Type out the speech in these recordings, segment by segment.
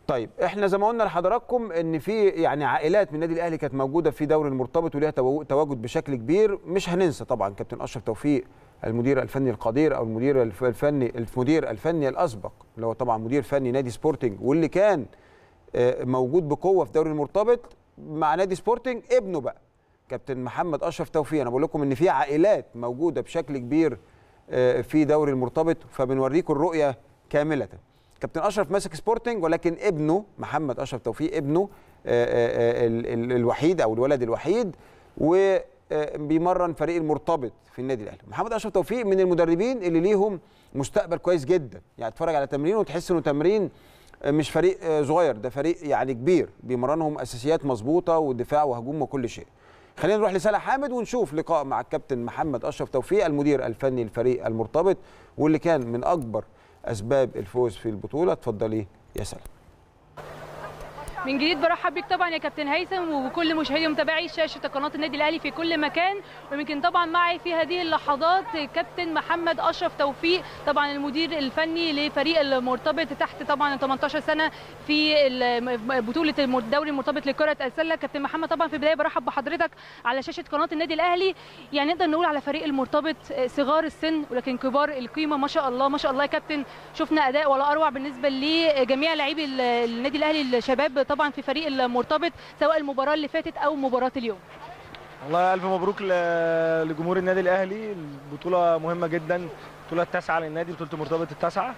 طيب احنا زي ما قلنا لحضراتكم ان في يعني عائلات من النادي الاهلي كانت موجوده في دوري المرتبط وليها تو- تواجد بشكل كبير مش هننسى طبعا كابتن اشرف توفيق المدير الفني القدير او المدير الف- الفني المدير الفني الاسبق اللي هو طبعا مدير فني نادي سبورتنج واللي كان آه، موجود بقوه في دوري المرتبط مع نادي سبورتنج ابنه بقى كابتن محمد اشرف توفيق انا بقول لكم ان في عائلات موجوده بشكل كبير آه، في دوري المرتبط فبنوريكم الرؤيه كامله كابتن اشرف ماسك سبورتنج ولكن ابنه محمد اشرف توفيق ابنه آه، آه، آه، ال- ال- الوحيد او الولد الوحيد وبيمرن فريق المرتبط في النادي الاهلي محمد اشرف توفيق من المدربين اللي ليهم مستقبل كويس جدا يعني تتفرج على تمرينه وتحس انه تمرين آه، مش فريق آه، صغير ده فريق يعني كبير بيمرنهم اساسيات مظبوطه ودفاع وهجوم وكل شيء خلينا نروح لسالح حامد ونشوف لقاء مع الكابتن محمد اشرف توفيق المدير الفني للفريق المرتبط واللي كان من اكبر اسباب الفوز في البطوله اتفضلي يا سلام من جديد برحب بيك طبعا يا كابتن هيثم وبكل مشاهدي ومتابعي شاشه قناه النادي الاهلي في كل مكان ويمكن طبعا معي في هذه اللحظات كابتن محمد اشرف توفيق طبعا المدير الفني لفريق المرتبط تحت طبعا 18 سنه في ال- بطوله الم- الدوري المرتبط لكره السله كابتن محمد طبعا في البدايه برحب بحضرتك على شاشه قناه النادي الاهلي يعني نقدر نقول على فريق المرتبط صغار السن ولكن كبار القيمه ما شاء الله ما شاء الله يا كابتن شفنا اداء ولا اروع بالنسبه لجميع لاعبي ال- النادي الاهلي الشباب طبعا في فريق المرتبط سواء المباراه اللي فاتت او مباراه اليوم والله الف مبروك ل- لجمهور النادي الاهلي البطوله مهمه جدا البطوله التاسعه للنادي بطوله المرتبط التاسعه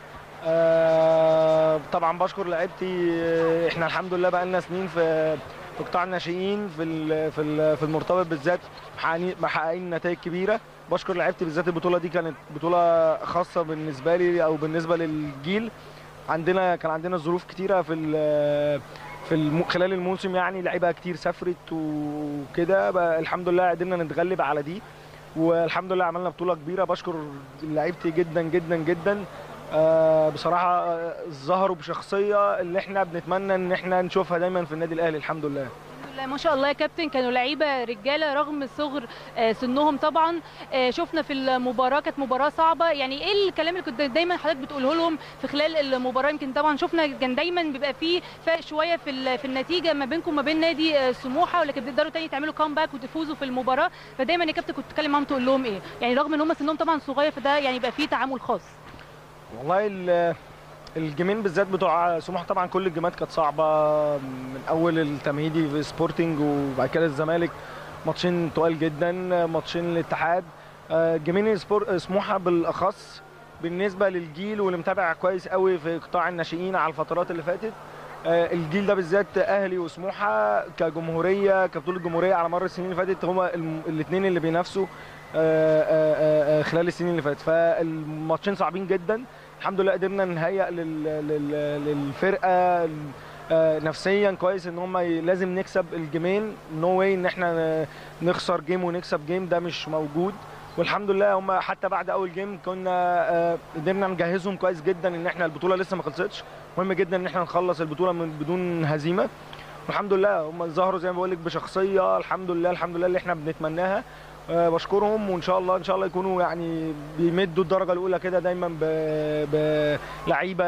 آه، طبعا بشكر لعيبتي آه، احنا الحمد لله بقى لنا سنين في في قطاع الناشئين في ال- في ال- في المرتبط بالذات محققين- محققين نتائج كبيره بشكر لعيبتي بالذات البطوله دي كانت بطوله خاصه بالنسبه لي او بالنسبه للجيل عندنا كان عندنا ظروف كتيره في ال- في الم... خلال الموسم يعني لعيبه كتير سافرت وكده بقى الحمد لله قدرنا نتغلب على دي والحمد لله عملنا بطوله كبيره بشكر لعيبتي جدا جدا جدا آه بصراحه آه، ظهروا بشخصيه اللي احنا بنتمنى ان احنا نشوفها دايما في النادي الاهلي الحمد لله الحمد لله ما شاء الله يا كابتن كانوا لعيبه رجاله رغم صغر آه، سنهم طبعا آه، شفنا في المباراه كانت مباراه صعبه يعني ايه الكلام اللي كنت دايما حضرتك بتقوله لهم في خلال المباراه يمكن طبعا شفنا كان دايما بيبقى فيه فرق شويه في ال- في النتيجه ما بينكم وما بين نادي آه، سموحه ولكن بتقدروا تاني تعملوا كامباك وتفوزوا في المباراه فدايما يا كابتن كنت بتتكلم معاهم تقول لهم ايه يعني رغم ان هم سنهم طبعا صغير فده يعني يبقى فيه تعامل خاص والله ال- الجيمين بالذات بتوع سموحه طبعا كل الجيمات كانت صعبه من اول التمهيدي في سبورتنج وبعد كده الزمالك ماتشين تقال جدا ماتشين الاتحاد آه، جيمين سبور- سموحه بالاخص بالنسبه للجيل واللي متابع كويس قوي في قطاع الناشئين على الفترات اللي فاتت آه، الجيل ده بالذات اهلي وسموحه كجمهوريه كبطوله جمهوريه على مر السنين اللي فاتت هما الاثنين اللي بينافسوا آه، آه، آه، خلال السنين اللي فاتت فالماتشين صعبين جدا الحمد لله قدرنا نهيئ لل- لل- للفرقه آه، نفسيا كويس ان هم ي- لازم نكسب الجيمين نو واي ان احنا نخسر جيم ونكسب جيم ده مش موجود والحمد لله هم حتى بعد اول جيم كنا آه، قدرنا نجهزهم كويس جدا ان احنا البطوله لسه ما خلصتش مهم جدا ان احنا نخلص البطوله من بدون هزيمه والحمد لله هم ظهروا زي ما بقول لك بشخصيه الحمد لله الحمد لله اللي احنا بنتمناها آه، بشكرهم وان شاء الله ان شاء الله يكونوا يعني بيمدوا الدرجه الاولى كده دايما ب- بلعيبه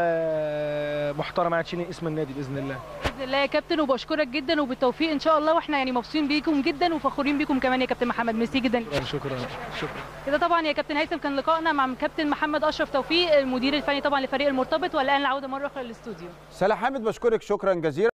محترمه هتشيل اسم النادي باذن الله باذن الله يا كابتن وبشكرك جدا وبالتوفيق ان شاء الله واحنا يعني مبسوطين بيكم جدا وفخورين بيكم كمان يا كابتن محمد ميرسي جدا شكرا شكرا شكرا كده طبعا يا كابتن هيثم كان لقائنا مع كابتن محمد اشرف توفيق المدير الفني طبعا لفريق المرتبط والان العوده مره اخرى للاستوديو سلا حامد بشكرك شكرا جزيلا